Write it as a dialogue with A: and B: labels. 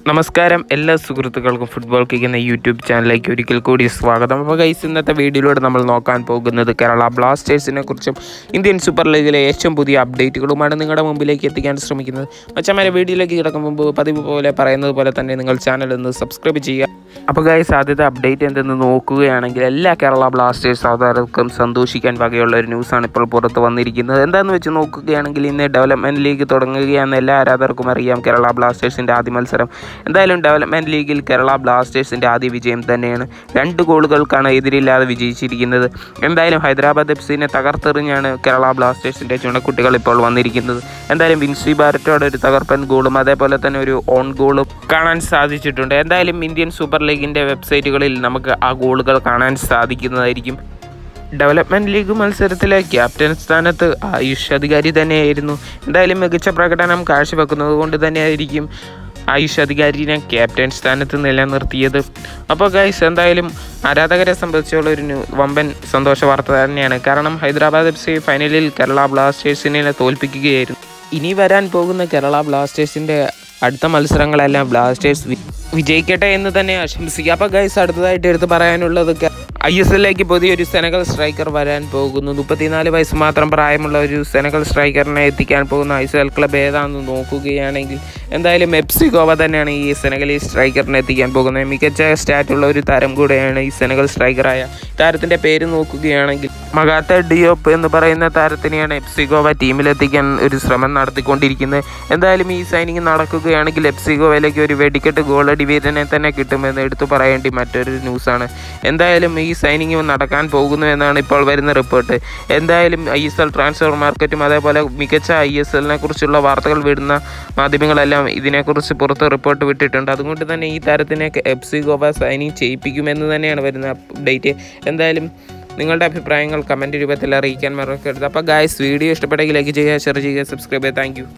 A: നമസ്കാരം എല്ലാ സുഹൃത്തുക്കൾക്കും ഫുട്ബോൾ കിക്ക് എന്ന യൂട്യൂബ് ചാനലിലേക്ക് ഒരിക്കൽ കൂടി സ്വാഗതം അപ്പോൾ ഗൈസ് ഇന്നത്തെ വീഡിയോയിലൂടെ നമ്മൾ നോക്കാൻ പോകുന്നത് കേരള ബ്ലാസ്റ്റേഴ്സിനെ കുറിച്ചും ഇന്ത്യൻ സൂപ്പർ ലീഗിലെ ഏറ്റവും പുതിയ അപ്ഡേറ്റുകളുമാണ് നിങ്ങളുടെ മുമ്പിലേക്ക് എത്തിക്കാൻ ശ്രമിക്കുന്നത് മച്ചന്മാരെ വീഡിയോയിലേക്ക് കിടക്കും മുമ്പ് പതിവ് പോലെ പറയുന്നത് പോലെ തന്നെ നിങ്ങൾ ചാനൽ ഒന്ന് സബ്സ്ക്രൈബ് ചെയ്യുക അപ്പോൾ ഗൈസ് ആദ്യത്തെ അപ്ഡേറ്റ് എന്തെന്ന് നോക്കുകയാണെങ്കിൽ എല്ലാ കേരള ബ്ലാസ്റ്റേഴ്സ് ആധാരർക്കും സന്തോഷിക്കാൻ വകയുള്ള ഒരു ന്യൂസാണ് ഇപ്പോൾ പുറത്ത് വന്നിരിക്കുന്നത് എന്താണെന്ന് വെച്ച് നോക്കുകയാണെങ്കിൽ ഇന്ന് ഡെവലപ്മെൻറ്റ് ലീഗ് തുടങ്ങുകയാണെന്ന് എല്ലാ ആരാധകർക്കും അറിയാം കേരള ബ്ലാസ്റ്റേഴ്സിൻ്റെ ആദ്യ മത്സരം എന്തായാലും ഡെവലപ്മെൻറ്റ് ലീഗിൽ കേരള ബ്ലാസ്റ്റേഴ്സിൻ്റെ ആദ്യ വിജയം തന്നെയാണ് രണ്ട് ഗോളുകൾക്കാണ് എതിരില്ലാതെ വിജയിച്ചിരിക്കുന്നത് എന്തായാലും ഹൈദരാബാദ് എഫ് സിനെ തകർത്തെറിഞ്ഞാണ് കേരള ബ്ലാസ്റ്റേഴ്സിൻ്റെ ചുണക്കുട്ടികൾ ഇപ്പോൾ വന്നിരിക്കുന്നത് എന്തായാലും വിൻസി ബാരറ്റോടെ ഒരു തകർപ്പൻ ഗോളും അതേപോലെ തന്നെ ഒരു ഓൺ ഗോളും കാണാൻ സാധിച്ചിട്ടുണ്ട് എന്തായാലും ഇന്ത്യൻ സൂപ്പർ ലീഗിൻ്റെ വെബ്സൈറ്റുകളിൽ നമുക്ക് ആ ഗോളുകൾ കാണാൻ സാധിക്കുന്നതായിരിക്കും ഡെവലപ്മെൻറ്റ് ലീഗ് മത്സരത്തിലെ ക്യാപ്റ്റൻ സ്ഥാനത്ത് ആയുഷ് അധികാരി തന്നെയായിരുന്നു എന്തായാലും മികച്ച പ്രകടനം കാഴ്ചവെക്കുന്നത് കൊണ്ട് തന്നെയായിരിക്കും ആയുഷ് അധികാരിനെ ക്യാപ്റ്റൻ സ്ഥാനത്ത് നിലനിർത്തിയത് അപ്പോൾ ഗൈസ് എന്തായാലും ആരാധകരെ സംബന്ധിച്ചുള്ള ഒരു ന്യൂ- വമ്പൻ സന്തോഷ വാർത്ത തന്നെയാണ് കാരണം ഹൈദരാബാദ് എഫ് സി ഫൈനലിൽ കേരള ബ്ലാസ്റ്റേഴ്സിനെ തോൽപ്പിക്കുകയായിരുന്നു ഇനി വരാൻ പോകുന്ന കേരള ബ്ലാസ്റ്റേഴ്സിൻ്റെ അടുത്ത മത്സരങ്ങളെല്ലാം ബ്ലാസ്റ്റേഴ്സ് വി- വിജയിക്കട്ടെ എന്ന് തന്നെ ആശംസിക്കുക അപ്പോൾ ഗൈസ് അടുത്തതായിട്ട് എടുത്ത് പറയാനുള്ളത് ഐ എസ് എല്ലിലേക്ക് പുതിയൊരു സെനഗൽ സ്ട്രൈക്കർ വരാൻ പോകുന്നു മുപ്പത്തിനാല് വയസ്സ് മാത്രം പ്രായമുള്ള ഒരു സെനഗൽ സ്ട്രൈക്കറിനെ എത്തിക്കാൻ പോകുന്ന ഐ എസ് എൽ ക്ലബ് ഏതാണെന്ന് നോക്കുകയാണെങ്കിൽ എന്തായാലും എപ്സി ഗോവ തന്നെയാണ് ഈ സെനഗലി സ്ട്രൈക്കറിനെ എത്തിക്കാൻ പോകുന്നത് മികച്ച സ്റ്റാറ്റുള്ള ഒരു താരം കൂടെയാണ് ഈ സെനഗൽ സ്ട്രൈക്കറായ താരത്തിൻ്റെ പേര് നോക്കുകയാണെങ്കിൽ മകാത്ത ഡിയോപ്പ് എന്ന് പറയുന്ന താരത്തിനെയാണ് എപ്സി ഗോവ ടീമിലെത്തിക്കാൻ ഒരു ശ്രമം നടത്തിക്കൊണ്ടിരിക്കുന്നത് എന്തായാലും ഈ സൈനിങ് നടക്കുകയാണെങ്കിൽ എപ്സി ഗോവയിലേക്ക് ഒരു വെടിക്കെട്ട് ഗോളടി വീരനെ തന്നെ കിട്ടുമെന്ന് എടുത്തു പറയേണ്ടി മറ്റൊരു ന്യൂസാണ് എന്തായാലും ഈ സൈനിങ് നടക്കാൻ പോകുന്നു എന്നാണ് ഇപ്പോൾ വരുന്ന റിപ്പോർട്ട് എന്തായാലും ഐ എസ് എൽ ട്രാൻസ്ഫർ മാർക്കറ്റും അതേപോലെ മികച്ച ഐ എസ് എല്ലിനെ കുറിച്ചുള്ള വാർത്തകൾ വിടുന്ന മാധ്യമങ്ങളെല്ലാം ഇതിനെക്കുറിച്ച് പുറത്ത് റിപ്പോർട്ട് വിട്ടിട്ടുണ്ട് അതുകൊണ്ട് തന്നെ ഈ താരത്തിനെ എഫ് സി ഗോവ സൈനിങ് ചെയ്യിപ്പിക്കുമെന്ന് തന്നെയാണ് വരുന്ന അപ്ഡേറ്റ് എന്തായാലും നിങ്ങളുടെ അഭിപ്രായങ്ങൾ കമൻറ്റ് രൂപത്തിൽ അറിയിക്കാൻ മറക്കരുത് അപ്പോൾ ഗായ്സ് വീഡിയോ ഇഷ്ടപ്പെട്ടെങ്കിൽ ലൈക്ക് ചെയ്യുക ഷെയർ ചെയ്യുക സബ്സ്ക്രൈബ് ചെയ്യുക താങ്ക്